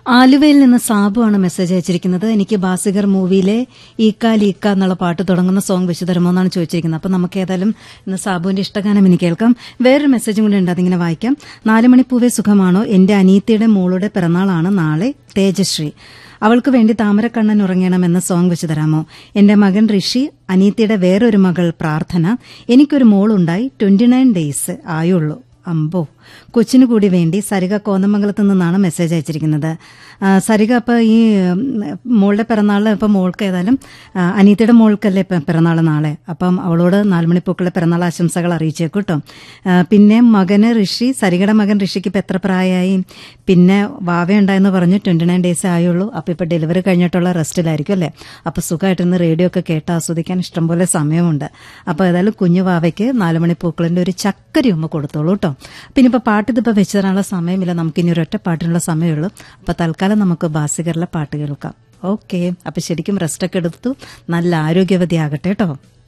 ആലുവയിൽ നിന്ന് സാബു ആണ് മെസ്സേജ് അയച്ചിരിക്കുന്നത് എനിക്ക് ബാസിഗർ മൂവിയിലെ ഈക്ക ലീക്ക എന്നുള്ള പാട്ട് തുടങ്ങുന്ന സോങ് വെച്ച് തരുമോ എന്നാണ് ചോദിച്ചിരിക്കുന്നത് അപ്പൊ നമുക്ക് ഏതായാലും ഇന്ന് സാബുവിന്റെ ഇഷ്ടഗാനം എനിക്ക് കേൾക്കാം വേറൊരു മെസ്സേജും കൂടി ഉണ്ട് അതിങ്ങനെ വായിക്കാം നാല് മണിപ്പൂവേ സുഖമാണോ എന്റെ അനീത്തിയുടെ മോളുടെ പിറന്നാളാണ് നാളെ തേജശ്രീ അവൾക്ക് വേണ്ടി താമരക്കണ്ണൻ ഉറങ്ങണമെന്ന സോങ് വെച്ച് തരാമോ എന്റെ മകൻ ഋഷി അനീത്തിയുടെ വേറൊരു മകൾ പ്രാർത്ഥന എനിക്കൊരു മോളുണ്ടായി ട്വന്റി നയൻ ഡേയ്സ് ആയുള്ളൂ അമ്പോ കൊച്ചിനു കൂടി വേണ്ടി സരിക കോതമംഗലത്ത് നിന്നാണ് മെസ്സേജ് അയച്ചിരിക്കുന്നത് ആ, സരിക അപ്പൊ ഈ ഉം, മോളുടെ പിറന്നാൾ ഇപ്പൊ മോൾക്ക് ഏതായാലും ആ, അനീത്തിയുടെ മോൾക്കല്ലേ ഇപ്പൊ പിറന്നാൾ നാളെ അപ്പം അവളോട് നാലുമണിപ്പൂക്കളുടെ പിറന്നാൾ ആശംസകൾ അറിയിച്ചേക്കും കേട്ടോ ആ, പിന്നെ മകന് ഋഷി സരികയുടെ മകൻ ഋഷിക്ക് ഇപ്പൊ എത്ര പ്രായമായി പിന്നെ വാവയുണ്ടായെന്ന് പറഞ്ഞു ട്വന്റി നയൻ ഡേയ്സ് ആയുള്ളൂ അപ്പൊ ഇപ്പൊ ഡെലിവറി കഴിഞ്ഞിട്ടുള്ള റെസ്റ്റിലായിരിക്കും അല്ലേ അപ്പൊ സുഖമായിട്ടിരുന്ന് റേഡിയോ ഒക്കെ കേട്ട് ആസ്വദിക്കാൻ ഇഷ്ടംപോലെ സമയമുണ്ട് അപ്പൊ ഏതായാലും കുഞ്ഞു വാവയ്ക്ക് നാലുമണി പൂക്കളിന്റെ ഒരു ചക്കരി ഉമ്മ കൊടുത്തോളൂ കേട്ടോ പിന്നെ ഇപ്പൊ പാട്ട് ഇതിപ്പോ വെച്ച് തരാനുള്ള സമയമില്ല നമുക്ക് ഇനി ഒരൊറ്റ പാട്ടിനുള്ള സമയമുള്ളൂ അപ്പൊ തൽക്കാലം നമുക്ക് ബാസികറിലെ പാട്ട് കേൾക്കാം ഓക്കെ അപ്പൊ ശരിക്കും റെസ്റ്റ് ഒക്കെ എടുത്തു നല്ല ആരോഗ്യവതി ആകട്ടെ കേട്ടോ